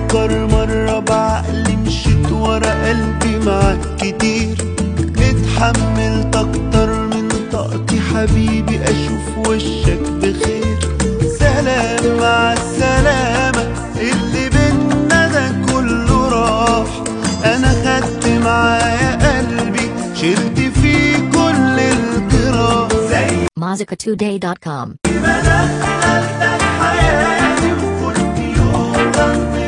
بفكر مرة بعقلي مشيت ورا قلبي معاك كتير اتحملت اكتر من طاقتي حبيبي اشوف وشك بخير سلام مع السلامة اللي بينا ده كله راح انا خدت معايا قلبي شلت فيه كل الجراح زي Mozzica2day.com. ما دخلتك حياتي وكنت يوم